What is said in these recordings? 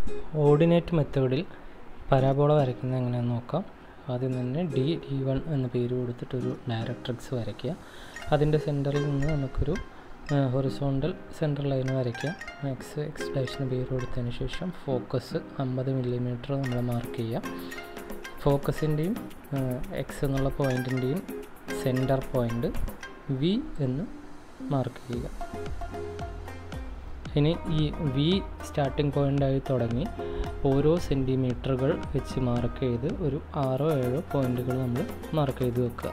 ordinate മെത്തേഡിൽ parabola വരയ്ക്കുന്നത് എങ്ങനെയാണെന്ന് നോക്കാം ആദ്യം തന്നെ ഡി ഡി വൺ എന്ന പേര് കൊടുത്തിട്ടൊരു ഡയറക്ട്രിക്സ് വരയ്ക്കുക അതിൻ്റെ സെൻറ്ററിൽ നിന്ന് നമുക്കൊരു ഹൊറിസോണ്ടൽ സെൻട്രൽ ലൈൻ വരയ്ക്കാം എക്സ് എക്സ് ഡാഷിന് പേര് കൊടുത്തതിന് ശേഷം ഫോക്കസ് അമ്പത് മില്ലിമീറ്റർ നമ്മൾ മാർക്ക് ചെയ്യുക ഫോക്കസിൻ്റെയും എക്സ് എന്നുള്ള പോയിൻറ്റിൻ്റെയും സെൻറ്റർ പോയിൻ്റ് വി എന്ന് മാർക്ക് ചെയ്യുക ഇനി ഈ വി സ്റ്റാർട്ടിംഗ് പോയിൻ്റായി തുടങ്ങി ഓരോ സെൻറ്റിമീറ്ററുകൾ വെച്ച് മാർക്ക് ചെയ്ത് ഒരു ആറോ ഏഴോ പോയിൻ്റുകൾ നമ്മൾ മാർക്ക് ചെയ്ത് വെക്കുക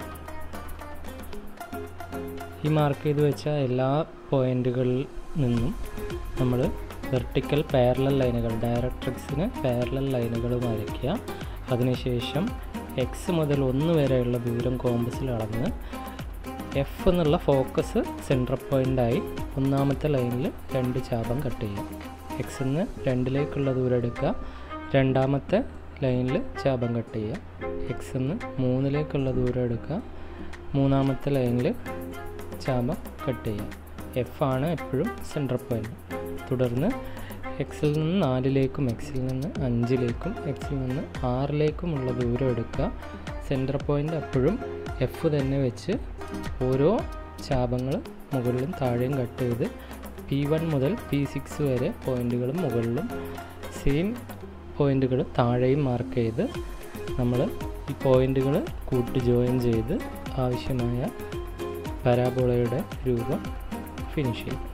ഈ മാർക്ക് ചെയ്ത് വെച്ച എല്ലാ പോയിൻ്റുകളിൽ നിന്നും നമ്മൾ വെർട്ടിക്കൽ പാരലൽ ലൈനുകൾ ഡയറക്ട്രിക്സിന് പാരലൽ ലൈനുകൾ വരയ്ക്കുക അതിനുശേഷം എക്സ് മുതൽ ഒന്ന് വരെയുള്ള ദൂരം കോമ്പസിൽ അളന്ന് എഫ് എന്നുള്ള ഫോക്കസ് സെൻട്രൽ പോയിൻ്റായി ഒന്നാമത്തെ ലൈനിൽ രണ്ട് ചാപം കട്ട് ചെയ്യുക എക്സ് നിന്ന് രണ്ടിലേക്കുള്ള ദൂരം എടുക്കുക രണ്ടാമത്തെ ലൈനിൽ ചാപം കട്ട് ചെയ്യുക എക്സ് നിന്ന് മൂന്നിലേക്കുള്ള ദൂരം എടുക്കുക മൂന്നാമത്തെ ലൈനിൽ ചാപം കട്ട് ചെയ്യുക എഫ് ആണ് എപ്പോഴും സെൻട്രൽ പോയിൻ്റ് തുടർന്ന് എക്സിൽ നിന്ന് നാലിലേക്കും എക്സിൽ നിന്ന് അഞ്ചിലേക്കും എക്സിൽ നിന്ന് ആറിലേക്കുമുള്ള ദൂരം എടുക്കുക സെൻറ്റർ പോയിൻ്റ് എപ്പോഴും എഫ് തന്നെ വെച്ച് ഓരോ ചാപങ്ങൾ മുകളിലും താഴെയും കട്ട് ചെയ്ത് പി വൺ മുതൽ പി സിക്സ് വരെ പോയിൻ്റുകളും മുകളിലും സെയിം പോയിൻ്റുകൾ താഴെയും മാർക്ക് ചെയ്ത് നമ്മൾ ഈ പോയിൻ്റുകൾ കൂട്ടി ജോയിൻ ചെയ്ത് ആവശ്യമായ പരാബോളയുടെ രൂപം ഫിനിഷ് ചെയ്യും